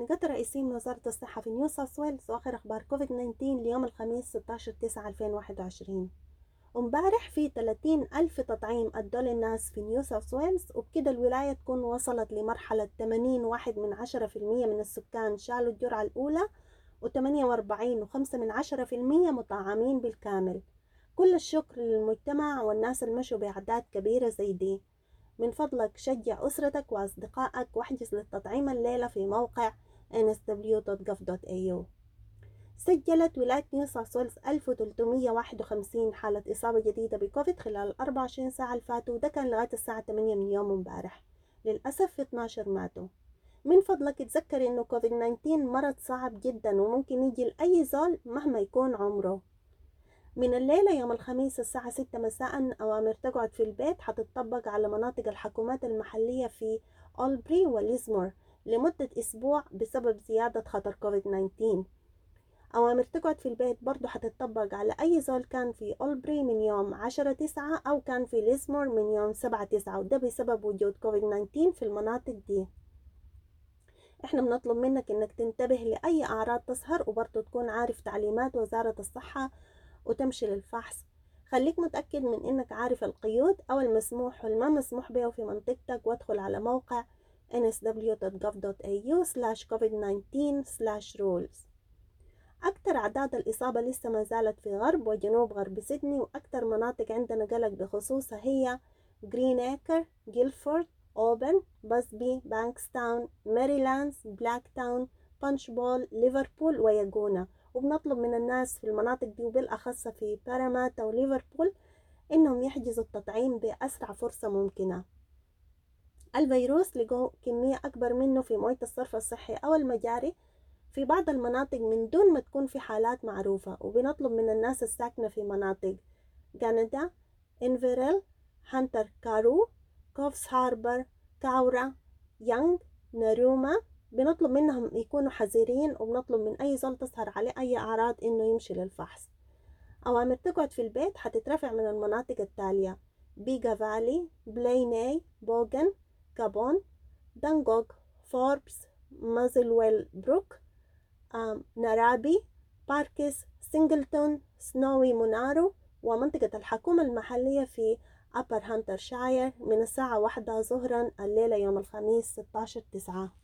نقاط رئيسية من وزارة الصحة في نيو ساوث ويلز وآخر أخبار كوفيد 19 ليوم الخميس 16 9 2021 امبارح في 30 ألف تطعيم أدوا للناس في نيو ساوث ويلز وبكده الولاية تكون وصلت لمرحلة 80 واحد من عشرة في المية من السكان شالوا الجرعة الأولى و48 وخمسة من عشرة في المية مطعمين بالكامل كل الشكر للمجتمع والناس المشوا بأعداد كبيرة زي دي من فضلك شجع أسرتك وأصدقائك واحجز للتطعيم الليلة في موقع nsw.gov.au سجلت ولاية نيو ساوث ويلز 1351 حالة إصابة جديدة بكوفيد خلال ال 24 ساعة اللي فاتوا وده كان لغاية الساعة 8 من يوم امبارح للأسف في 12 ماتوا من فضلك تذكر إنه كوفيد 19 مرض صعب جدا وممكن يجي لأي زول مهما يكون عمره من الليلة يوم الخميس الساعة 6 مساء أوامر تقعد في البيت حتطبق على مناطق الحكومات المحلية في أولبري وليزمور لمدة أسبوع بسبب زيادة خطر كوفيد 19 أوامر تقعد في البيت برضو حتطبق على أي زول كان في أولبري من يوم 10 تسعة أو كان في ليزمور من يوم 7 تسعة وده بسبب وجود كوفيد 19 في المناطق دي احنا بنطلب منك انك تنتبه لأي أعراض تظهر وبرضو تكون عارف تعليمات وزارة الصحة وتمشي للفحص خليك متأكد من إنك عارف القيود أو المسموح والما مسموح به في منطقتك وادخل على موقع nsw.gov.au covid-19 rules أكثر أعداد الإصابة لسه ما زالت في غرب وجنوب غرب سيدني وأكثر مناطق عندنا قلق بخصوصها هي جرين إيكر، جيلفورد، أوبن، باسبي، بانكستاون، ماريلاندز، بلاك تاون، بانش بول، ليفربول وياجونا وبنطلب من الناس في المناطق دي وبالأخص في باراماتا وليفربول إنهم يحجزوا التطعيم بأسرع فرصة ممكنة الفيروس لقوا كمية أكبر منه في موية الصرف الصحي أو المجاري في بعض المناطق من دون ما تكون في حالات معروفة وبنطلب من الناس الساكنة في مناطق كندا إنفيريل هانتر كارو كوفس هاربر كاورا يانغ ناروما بنطلب منهم يكونوا حذرين وبنطلب من أي زول تظهر عليه أي أعراض إنه يمشي للفحص أوامر تقعد في البيت حتترفع من المناطق التالية بيغا فالي بلايناي بوغن كابون دانغوغ فوربس مازلويل بروك نارابي باركس سينجلتون سنوي مونارو ومنطقة الحكومة المحلية في أبر هانتر شاير من الساعة واحدة ظهرا الليلة يوم الخميس 16 تسعة